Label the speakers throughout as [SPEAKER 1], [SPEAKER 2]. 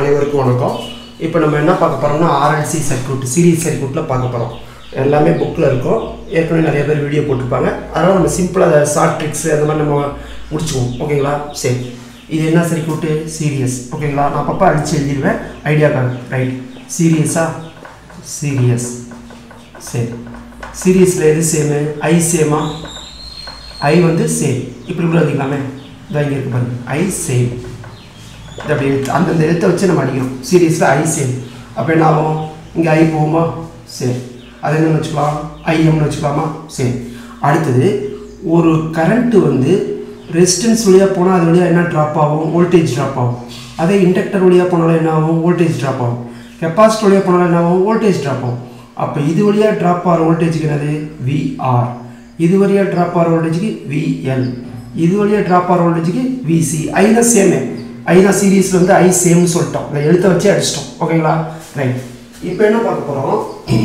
[SPEAKER 1] அனைவருக்கும் வணக்கம் இப்போ நம்ம என்ன பார்க்க போகிறோம்னா ஆர்எல்சி சர்க்யூட் சீரிஸ் சர்க்யூட்டில் பார்க்க போகிறோம் எல்லாமே புக்கில் இருக்கும் ஏற்கனவே நிறைய பேர் வீடியோ போட்டிருப்பாங்க அதனால் நம்ம சிம்பிளாக அதை ஷார்ட் ட்ரிக்ஸ் அந்த மாதிரி நம்ம முடிச்சுக்குவோம் ஓகேங்களா சரி இது என்ன சர்க்யூட்டு சீரியஸ் ஓகேங்களா நான் அப்பப்போ அடித்து எழுதிடுவேன் ஐடியா கார்டு ரைட் சீரியஸா சீரியஸ் சரி சீரியஸில் எது சேமு ஐ சேமா ஐ வந்து சேம் இப்படி கூட எழுதிக்கலாமே இதான் இங்கே இருக்கு பாருங்க ஐ சேம் இது அப்படி எழுத்து அந்தந்த எழுத்தை வச்சு நம்ம அடிக்கிறோம் சீரியஸில் ஐ சேம் அப்போ என்ன ஆகும் இங்கே ஐ போகுமா சரி அது என்னன்னு வச்சுக்கலாம் ஐஎம்னு வச்சுக்கலாமா சரி அடுத்தது ஒரு கரண்ட்டு வந்து ரெசிஸ்டன்ஸ் வழியாக போனால் அது வழியாக என்ன ட்ராப் ஆகும் வோல்டேஜ் ட்ராப் ஆகும் அதே இண்டக்டர் வழியாக போனாலும் என்ன ஆகும் வோல்டேஜ் ட்ராப் ஆகும் கெப்பாசிட்டர் வழியாக போனாலும் என்ன ஆகும் வோல்டேஜ் ட்ராப் ஆகும் அப்போ இது வழியாக ட்ராப் ஆகிற வோல்டேஜுக்கு என்னது விஆர் இது வழியாக ட்ராப் ஆகிற வோல்டேஜுக்கு விஎல் இது வழியாக ட்ராப் ஆகிற வோல்டேஜுக்கு விசி ஐ தான் சேமே ஐ தான் சீரீஸில் வந்து ஐ சேம்னு சொல்லிட்டோம் இந்த எழுத்தை வச்சு அடிச்சிட்டோம் ஓகேங்களா ரைட் இப்போ என்ன பார்க்க போகிறோம்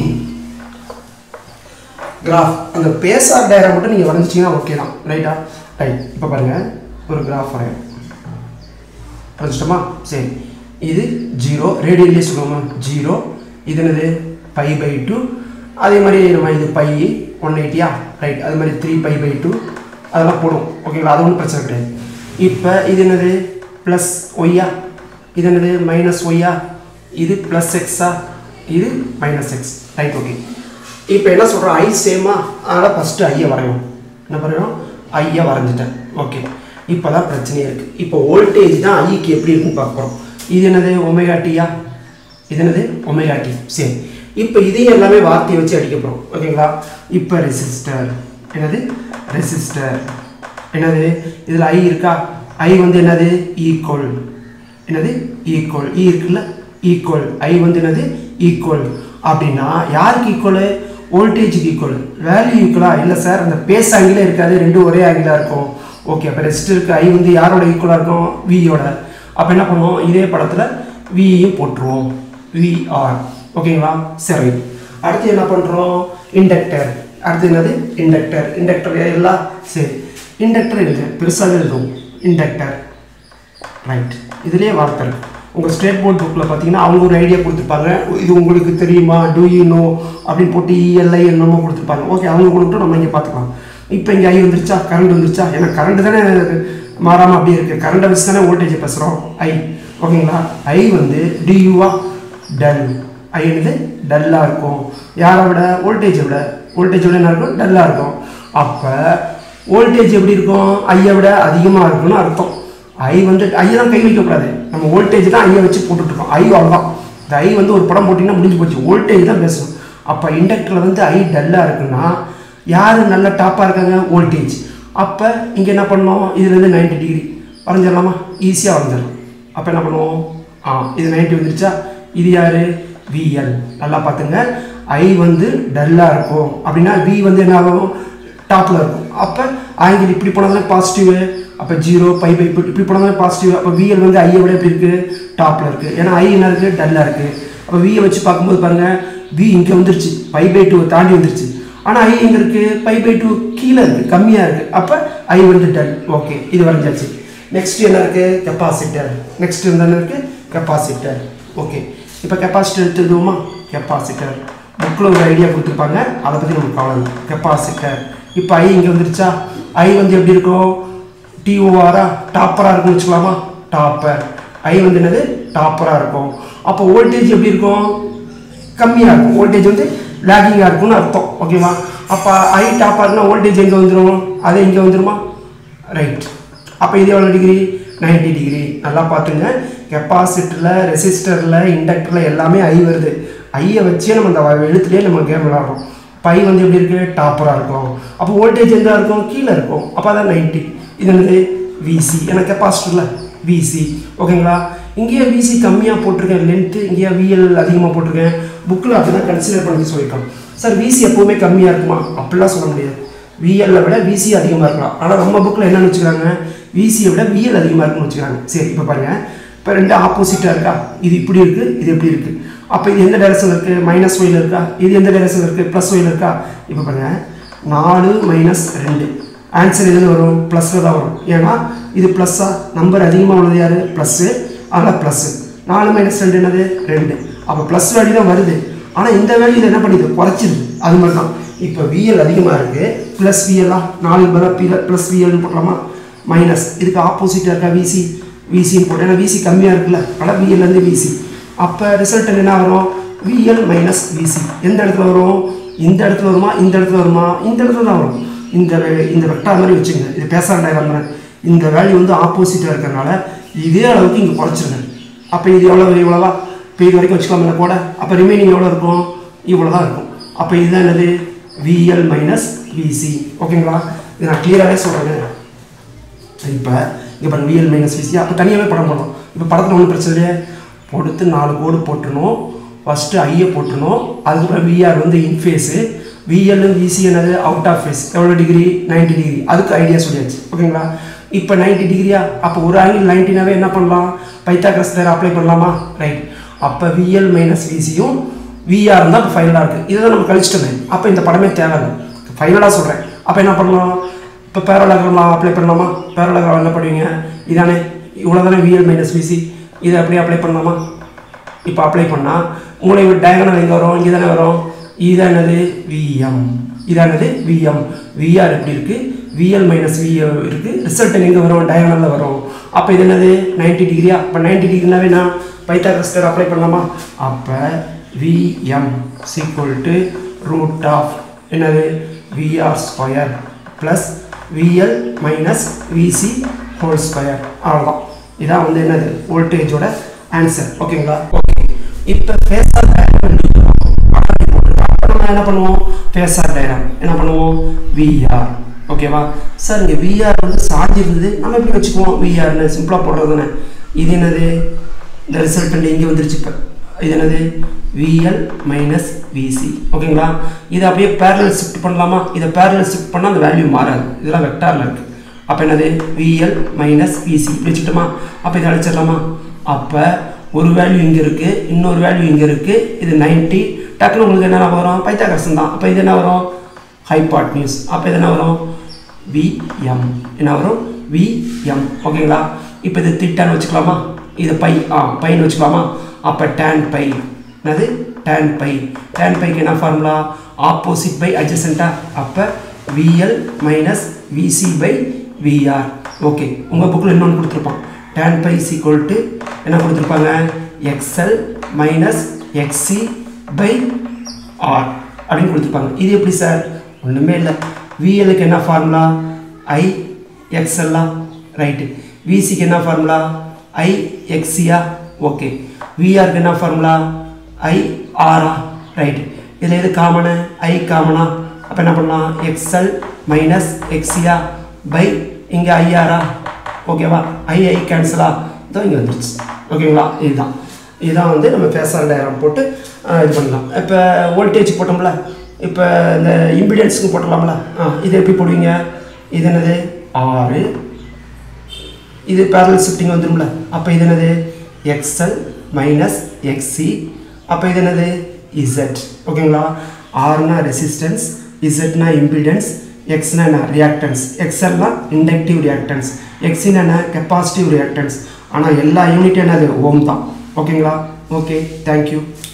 [SPEAKER 1] கிராஃப் அந்த பேசார் டயரை மட்டும் நீங்கள் வரைஞ்சிட்டிங்கன்னா ஓகே தான் ரைட்டா ரைட் இப்போ பாருங்கள் ஒரு கிராஃப் வரையும் வரைஞ்சிட்டோமா சரி இது ஜீரோ ரேடியன்லேயே சொல்லுவோமா ஜீரோ இது என்னது பை பை டூ அதே மாதிரி நம்ம இது பை ஒன் எயிட்டியா ரைட் அது மாதிரி த்ரீ பை பை டூ அதெல்லாம் போடும் ஓகேங்களா அது ஒன்றும் பிரச்சனை கிடையாது இப்போ இது என்னது ப்ளஸ் ஒய்யா இது என்னது மைனஸ் ஒய்யா இது ப்ளஸ் எக்ஸா இது மைனஸ் எக்ஸ் ரைட் ஓகே இப்போ என்ன சொல்கிறோம் ஐ சேமா அதனால் ஃபஸ்ட்டு ஐயை வரையும் என்ன வரையும் ஐயை வரைஞ்சிட்டேன் ஓகே இப்போ தான் பிரச்சனையே இருக்குது இப்போ வோல்டேஜ் தான் ஐக்கு எப்படி இருக்குன்னு பார்க்குறோம் இது என்னது ஒமேகா டீயா இது என்னது ஒமேகா டி சரி இப்போ இதையும் எல்லாமே வார்த்தையை வச்சு அடிக்க போகிறோம் ஓகேங்களா இப்போ ரெசிஸ்டர் என்னது ரெசிஸ்டர் என்னது இதில் ஐ இருக்கா ஐ வந்து என்னது ஈக்குவல் என்னது ஈக்குவல் இ இருக்குல்ல ஈக்குவல் ஐ வந்து என்னது ஈக்குவல் அப்படின்னா யாருக்கு ஈக்குவல் வோல்டேஜுக்கு ஈக்குவல் வேல்யூ ஈக்குவலா இல்லை சார் அந்த பேஸ் ஆங்கிலே இருக்காது ரெண்டும் ஒரே ஆங்கிலாக இருக்கும் ஓகே அப்போ ரெசிஸ்டருக்கு ஐ வந்து யாரோட ஈக்குவலாக இருக்கும் வியோட அப்போ என்ன பண்ணுவோம் இதே படத்தில் வியும் போட்டுருவோம் விஆர் ஓகேங்களா சரி அடுத்து என்ன பண்ணுறோம் இண்டக்டர் அடுத்து என்னது இண்டக்டர் இண்டக்டர் எல்லாம் சரி இண்டக்டர் எழுது பெருசாக எழுதும் இண்டக்டர் ரைட் இதுலேயே வார்த்தை இருக்கு உங்கள் ஸ்டேட் போர்ட் புக்கில் பார்த்தீங்கன்னா அவங்க ஒரு ஐடியா கொடுத்துருப்பாங்க இது உங்களுக்கு தெரியுமா டூ யூ நோ அப்படின்னு போட்டு இஎல்ஐ என்னமோ கொடுத்துருப்பாங்க ஓகே அவங்க கொடுத்துட்டு நம்ம இங்கே பார்த்துக்கலாம் இப்போ இங்கே ஐ வந்துருச்சா கரண்ட் வந்துருச்சா ஏன்னா கரண்ட் தானே மாறாமல் அப்படியே இருக்குது கரண்ட்டை வச்சு தானே வோல்டேஜ் பேசுகிறோம் ஐ ஓகேங்களா ஐ வந்து டியூவா டல் ஐ வந்து டல்லாக இருக்கும் யாரை விட வோல்டேஜை விட வோல்டேஜை விட என்ன இருக்கும் டல்லாக இருக்கும் அப்போ வோல்டேஜ் எப்படி இருக்கும் ஐயை விட அதிகமாக இருக்கும்னு அர்த்தம் ஐ வந்து ஐயை தான் கை வைக்கக்கூடாது நம்ம வோல்டேஜ் தான் ஐயை வச்சு போட்டுட்ருக்கோம் ஐ அவ்வளோதான் இந்த ஐ வந்து ஒரு படம் போட்டிங்கன்னா முடிஞ்சு போச்சு வோல்டேஜ் தான் பேசணும் அப்போ இண்டக்டரில் வந்து ஐ டல்லாக இருக்குன்னா யார் நல்ல டாப்பாக இருக்காங்க வோல்டேஜ் அப்போ இங்கே என்ன பண்ணோம் இதுலேருந்து நைன்டி டிகிரி வரைஞ்சிடலாமா ஈஸியாக வரைஞ்சிடலாம் அப்போ என்ன பண்ணுவோம் ஆ இது நைன்டி வந்துருச்சா இது யார் விஎல் நல்லா பார்த்துங்க ஐ வந்து டல்லாக இருக்கும் அப்படின்னா வி வந்து என்ன ஆகும் டாப்பில் இருக்கும் அப்போ ஆங்கிள் இப்படி போனதானே பாசிட்டிவ் அப்போ ஜீரோ பை பை இப்படி போனதானே பாசிட்டிவ் அப்போ விஎல் வந்து ஐயை விட எப்படி இருக்குது டாப்பில் இருக்குது ஏன்னா ஐ என்ன இருக்குது டல்லாக இருக்குது அப்போ வியை வச்சு பார்க்கும்போது பாருங்கள் வி இங்கே வந்துருச்சு பை பை டூ தாண்டி வந்துருச்சு ஆனால் ஐ எங்கே இருக்குது பை பை டூ கீழே இருக்குது கம்மியாக இருக்குது அப்போ ஐ வந்து டல் ஓகே இது வரைஞ்சாச்சு நெக்ஸ்ட் என்ன இருக்குது கெப்பாசிட்டர் நெக்ஸ்ட் என்ன இருக்குது கெப்பாசிட்டர் ஓகே இப்போ கெப்பாசிட்டர் எடுத்துடுவோமா கெப்பாசிட்டர் புக்கில் ஒரு ஐடியா கொடுத்துருப்பாங்க அதை பற்றி நமக்கு கவலை இல்லை கெப்பாசிட்டர் இப்போ ஐ இங்கே வந்துருச்சா ஐ வந்து எப்படி இருக்கும் டிஓஆரா டாப்பராக இருக்கும்னு வச்சுக்கலாமா டாப்பர் ஐ வந்து என்னது டாப்பராக இருக்கும் அப்போ வோல்டேஜ் எப்படி இருக்கும் கம்மியாக இருக்கும் வோல்டேஜ் வந்து லேகிங்காக இருக்கும்னு அர்த்தம் ஓகேவா அப்போ ஐ டாப்பாக இருக்குன்னா வோல்டேஜ் எங்கே வந்துடும் அது எங்கே வந்துருமா ரைட் அப்போ இது எவ்வளோ டிகிரி நைன்டி டிகிரி நல்லா பார்த்துங்க கெப்பாசிட்டரில் ரெசிஸ்டரில் இண்டக்டரில் எல்லாமே ஐ வருது ஐயை வச்சே நம்ம அந்த எழுத்துலேயே நம்ம கேம் விளாட்றோம் பை வந்து எப்படி இருக்குது டாப்பராக இருக்கும் அப்போ வோல்டேஜ் எங்கே இருக்கும் கீழே இருக்கும் அப்போ அதான் நைன்ட்டி இது என்னது விசி ஏன்னா கெப்பாசிட்டரில் விசி ஓகேங்களா இங்கேயே விசி கம்மியாக போட்டிருக்கேன் லென்த்து இங்கேயே விஎல் அதிகமாக போட்டிருக்கேன் புக்கில் அப்படி தான் கன்சிடர் பண்ணி சொல்லியிருக்கோம் சார் விசி எப்போவுமே கம்மியாக இருக்குமா அப்படிலாம் சொல்ல முடியாது விஎல்லை விட விசி அதிகமாக இருக்கலாம் ஆனால் நம்ம புக்கில் என்னென்னு வச்சுக்கிறாங்க விசியை விட விஎல் அதிகமாக இருக்குன்னு வச்சுக்கிறாங்க சரி இப்போ பாருங்கள் இப்போ ரெண்டு ஆப்போசிட்டாக இருக்கா இது இப்படி இருக்குது இது எப்படி இருக்குது அப்போ இது எந்த டைரக்ஷன் இருக்குது மைனஸ் ஒயில் இருக்கா இது எந்த டைரக்ஷன் இருக்குது ப்ளஸ் ஒயில் இருக்கா இப்போ பாருங்கள் நாலு மைனஸ் ரெண்டு ஆன்சர் எதுன்னு வரும் ப்ளஸில் தான் வரும் ஏன்னா இது ப்ளஸ்ஸா நம்பர் அதிகமாக உள்ளது யார் ப்ளஸ்ஸு அதனால் ப்ளஸ்ஸு நாலு மைனஸ் ரெண்டு என்னது ரெண்டு அப்போ ப்ளஸ் வேல்யூ தான் வருது ஆனால் இந்த வேல்யூ இதை என்ன பண்ணிது குறைச்சிது அது மாதிரி தான் இப்போ விஎல் அதிகமாக இருக்குது ப்ளஸ் விஎல்லா நாலு பதிலாக பி ப்ளஸ் விஎல்னு போட்டலாமா மைனஸ் இதுக்கு ஆப்போசிட்டாக இருக்கா விசி விசின்னு போட்டு ஏன்னா விசி கம்மியாக இருக்குல்ல ஆனால் விஎல்லேருந்து விசி அப்போ ரிசல்ட் என்ன வரும் விஎல் மைனஸ் விசி எந்த இடத்துல வரும் இந்த இடத்துல வருமா இந்த இடத்துல வருமா இந்த இடத்துல தான் வரும் இந்த வே- இந்த வெக்டார் மாதிரி வச்சுங்க இது பேசாத டயக்ராம் மாதிரி இந்த வேல்யூ வந்து ஆப்போசிட்டாக இருக்கிறனால இதே அளவுக்கு இங்கே குறைச்சிருங்க அப்போ இது எவ்வளோ இவ்வளோவா இப்போ இது வரைக்கும் வச்சுக்கலாம்ல கூட அப்போ ரிமைனிங் எவ்வளோ இருக்கும் இவ்வளோ தான் இருக்கும் அப்போ இதுதான் என்னது விஎல் மைனஸ் விசி ஓகேங்களா இது நான் கிளியராகவே சொல்கிறேன் இப்போ இங்கே பாருங்க விஎல் மைனஸ் விசி அப்போ தனியாகவே படம் போடணும் இப்போ படத்தில் ஒன்றும் பிரச்சனை இல்லையே கொடுத்து நாலு கோடு போட்டுணும் ஃபஸ்ட்டு ஐயை போட்டுணும் அதுக்கப்புறம் விஆர் வந்து இன் ஃபேஸு விஎல் விசி என்னது அவுட் ஆஃப் ஃபேஸ் எவ்வளோ டிகிரி 90 டிகிரி அதுக்கு ஐடியா சொல்லியாச்சு ஓகேங்களா இப்போ 90 டிகிரியா அப்போ ஒரு ஆங்கிள் நைன்டினாவே என்ன பண்ணலாம் பைத்தாக்ரஸ் தேர் அப்ளை பண்ணலாமா ரைட் அப்போ விஎல் மைனஸ் விசியும் விஆர் தான் இப்போ ஃபைனலாக இருக்குது இதை தான் நம்ம கழிச்சிட்டோமே அப்போ இந்த படமே தேவையில்லை ஃபைனலாக சொல்கிறேன் அப்போ என்ன பண்ணலாம் இப்போ பேரலகிராம்லாம் அப்ளை பண்ணலாமா பேரலகிராம் என்ன பண்ணுவீங்க இதானே இவ்வளோ தானே விஎல் மைனஸ் விசி இதை அப்படியே அப்ளை பண்ணலாமா இப்போ அப்ளை பண்ணால் உங்களுக்கு டயகனல் எங்கே வரும் இங்கே தானே வரும் இதான் என்னது விஎம் இதான் என்னது விஎம் விஆர் எப்படி இருக்குது விஎல் மைனஸ் விஎம் இருக்குது ரிசல்ட் எங்கே வரும் டயகனலில் வரும் அப்போ இது என்னது 90 டிகிரியா அப்போ 90 டிகிரினாவே நான் பைத்தாகஸ்டர் அப்ளை பண்ணலாமா அப்போ VM equal to root of என்னது VR square plus VL minus VC whole square அவ்வளோதான் இதான் வந்து என்னது வோல்டேஜோட ஆன்சர் ஓகேங்களா ஓகே இப்போ ஃபேஸர் டயக்ராம் நம்ம என்ன பண்ணுவோம் ஃபேஸர் டயக்ராம் என்ன பண்ணுவோம் விஆர் ஓகேவா சார் இங்கே விஆர் வந்து சார்ஜ் இருந்தது நம்ம எப்படி வச்சுக்குவோம் விஆர்னு சிம்பிளாக போடுறது தானே இது என்னது இந்த ரிசல்ட் இங்கே வந்துருச்சு இப்போ இது என்னது விஎல் மைனஸ் விசி ஓகேங்களா இதை அப்படியே பேரலல் ஷிஃப்ட் பண்ணலாமா இதை பேரலல் ஷிஃப்ட் பண்ணால் அந்த வேல்யூ மாறாது இதெல்லாம் வெக்டாரில் இருக்குது அப்போ என்னது விஎல் மைனஸ் விசி இப்படி வச்சுக்கிட்டோமா அப்போ இதை அழைச்சிடலாமா அப்போ ஒரு வேல்யூ இங்கே இருக்குது இன்னொரு வேல்யூ இங்கே இருக்குது இது 90 டக்குனு உங்களுக்கு என்ன வரும் பைத்தாகரசன் தான் அப்போ இது என்ன வரும் ஹைபாட் நியூஸ் அப்போ இது என்ன வரும் விஎம் என்ன வரும் விஎம் ஓகேங்களா இப்போ இது திட்டான்னு வச்சுக்கலாமா இது பை ஆ பைன்னு வச்சுக்கலாமா அப்போ டேன் பை என்னது டேன் பை டேன் பைக்கு என்ன ஃபார்முலா ஆப்போசிட் பை அட்ஜசண்டா அப்போ VL minus VC by VR okay உங்கள் புக்கில் இன்னொன்று கொடுத்துருப்பான் டேன் பை ஈக்குவல் டு என்ன கொடுத்துருப்பாங்க XL minus XC by R அப்படின்னு கொடுத்துருப்பாங்க இது எப்படி சார் ஒன்றுமே இல்லை விஎலுக்கு என்ன ஃபார்முலா ஐ எக்ஸ்எல்லா ரைட்டு விசிக்கு என்ன ஃபார்முலா ஐ எக்ஸியா ஓகே விஆருக்கு என்ன ஃபார்முலா ஐ ஆரா ரைட் இதில் எது காமனு ஐ காமனா அப்போ என்ன பண்ணலாம் எக்ஸ்எல் மைனஸ் எக்ஸியா பை இங்கே ஐஆரா ஓகேவா ஐ ஐ கேன்சலா இதோ இங்கே வந்துருச்சு ஓகேங்களா இதுதான் இதுதான் வந்து நம்ம ஃபேஸார் டயக்ராம் போட்டு ஆஹ், இது பண்ணலாம் இப்போ வோல்டேஜ் போட்டோம்ல இப்போ இந்த இம்பிடன்ஸுக்கு போட்டலாம்ல ஆ இது எப்படி போடுவீங்க இது என்னது ஆறு இது பேரல் ஷிஃப்டிங் வந்துரும்ல அப்போ இது என்னது எக்ஸ்எல் மைனஸ் எக்ஸி அப்போ இது என்னது இசட் ஓகேங்களா ஆர்னா ரெசிஸ்டன்ஸ் இசட்னா இம்பிடன்ஸ் எக்ஸ்னா என்ன ரியாக்டன்ஸ் எக்ஸ்எல்னா இண்டக்டிவ் ரியாக்டன்ஸ் எக்ஸினா என்ன கெப்பாசிட்டிவ் ரியாக்டன்ஸ் ஆனால் எல்லா யூனிட்டும் என்னது ஓம் தான் ஓகேங்களா ஓகே தேங்க்யூ